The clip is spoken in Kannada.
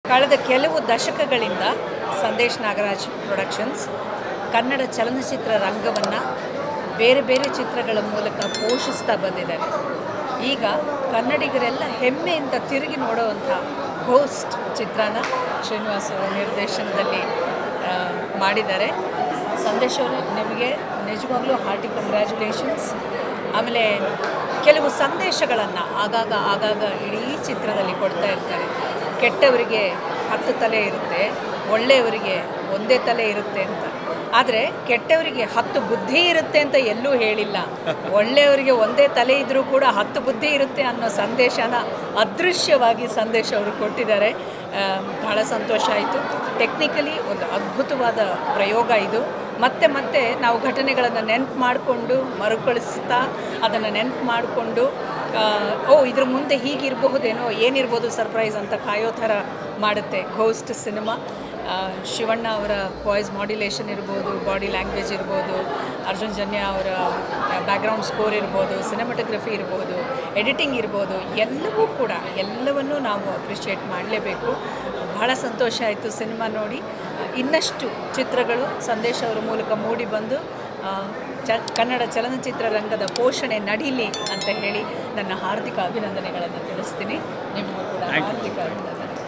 ಕಳೆದ ಕೆಲವು ದಶಕಗಳಿಂದ ಸಂದೇಶ್ ನಾಗರಾಜ್ ಪ್ರೊಡಕ್ಷನ್ಸ್ ಕನ್ನಡ ಚಲನಚಿತ್ರ ರಂಗವನ್ನು ಬೇರೆ ಬೇರೆ ಚಿತ್ರಗಳ ಮೂಲಕ ಪೋಷಿಸ್ತಾ ಬಂದಿದ್ದಾರೆ ಈಗ ಕನ್ನಡಿಗರೆಲ್ಲ ಹೆಮ್ಮೆಯಿಂದ ತಿರುಗಿ ನೋಡುವಂಥ ಘೋಸ್ಟ್ ಚಿತ್ರನ ಶ್ರೀನಿವಾಸ್ ಅವರ ನಿರ್ದೇಶನದಲ್ಲಿ ಆ, ಮಾಡಿದ್ದಾರೆ ಸಂದೇಶ್ ಅವರು ನಿಮಗೆ ನಿಜವಾಗ್ಲೂ ಹಾರ್ಟಿ ಕಂಗ್ರ್ಯಾಚುಲೇಷನ್ಸ್ ಆಮೇಲೆ ಕೆಲವು ಸಂದೇಶಗಳನ್ನು ಆಗಾಗ ಆಗಾಗ ಇಡೀ ಚಿತ್ರದಲ್ಲಿ ಕೊಡ್ತಾ ಇರ್ತಾರೆ ಕೆಟ್ಟವರಿಗೆ ಹತ್ತು ತಲೆ ಇರುತ್ತೆ ಒಳ್ಳೆಯವರಿಗೆ ಒಂದೇ ತಲೆ ಇರುತ್ತೆ ಅಂತ ಆದರೆ ಕೆಟ್ಟವರಿಗೆ ಹತ್ತು ಬುದ್ಧಿ ಇರುತ್ತೆ ಅಂತ ಎಲ್ಲೂ ಹೇಳಿಲ್ಲ ಒಳ್ಳೆಯವರಿಗೆ ಒಂದೇ ತಲೆ ಇದ್ದರೂ ಕೂಡ ಹತ್ತು ಬುದ್ಧಿ ಇರುತ್ತೆ ಅನ್ನೋ ಸಂದೇಶನ ಅದೃಶ್ಯವಾಗಿ ಸಂದೇಶ ಅವರು ಕೊಟ್ಟಿದ್ದಾರೆ ಆ, ಬಹಳ ಸಂತೋಷ ಆಯಿತು ಟೆಕ್ನಿಕಲಿ ಒಂದು ಅದ್ಭುತವಾದ ಪ್ರಯೋಗ ಇದು ಮತ್ತೆ ಮತ್ತೆ ನಾವು ಘಟನೆಗಳನ್ನು ನೆನ್ಪು ಮಾಡಿಕೊಂಡು ಮರುಕಳಿಸ್ತಾ ಅದನ್ನು ನೆನ್ಪು ಮಾಡಿಕೊಂಡು ಓ ಇದ್ರ ಮುಂದೆ ಹೀಗಿರಬಹುದೇನೋ ಏನಿರ್ಬೋದು ಸರ್ಪ್ರೈಸ್ ಅಂತ ಕಾಯೋ ಥರ ಮಾಡುತ್ತೆ ಘೋಸ್ಟ್ ಸಿನಿಮಾ ಆ, ಶಿವಣ್ಣ ಅವರ ವಾಯ್ಸ್ ಮಾಡ್ಯುಲೇಷನ್ ಇರ್ಬೋದು ಬಾಡಿ ಲ್ಯಾಂಗ್ವೇಜ್ ಇರ್ಬೋದು ಅರ್ಜುನ್ ಜನ್ಯ ಅವರ ಬ್ಯಾಕ್ಗ್ರೌಂಡ್ ಸ್ಕೋರ್ ಇರ್ಬೋದು ಸಿನಿಮಾಟೋಗ್ರಫಿ ಇರ್ಬೋದು ಎಡಿಟಿಂಗ್ ಇರ್ಬೋದು ಎಲ್ಲವೂ ಕೂಡ ಎಲ್ಲವನ್ನೂ ನಾವು ಅಪ್ರಿಷಿಯೇಟ್ ಮಾಡಲೇಬೇಕು ಬಹಳ ಸಂತೋಷ ಆಯಿತು ಸಿನಿಮಾ ನೋಡಿ ಇನ್ನಷ್ಟು ಚಿತ್ರಗಳು ಸಂದೇಶ ಅವರ ಮೂಲಕ ಮೂಡಿ ಬಂದು ಆ, ಚ ಕನ್ನಡ ಚಲನಚಿತ್ರ ರಂಗದ ಪೋಷಣೆ ನಡೀಲಿ ಅಂತ ಹೇಳಿ ನನ್ನ ಹಾರ್ದಿಕ ಅಭಿನಂದನೆಗಳನ್ನು ತಿಳಿಸ್ತೀನಿ ನಿಮಗೂ ಕೂಡ ಹಾರ್ದಿಕ ಅಭಿನಂದನೆ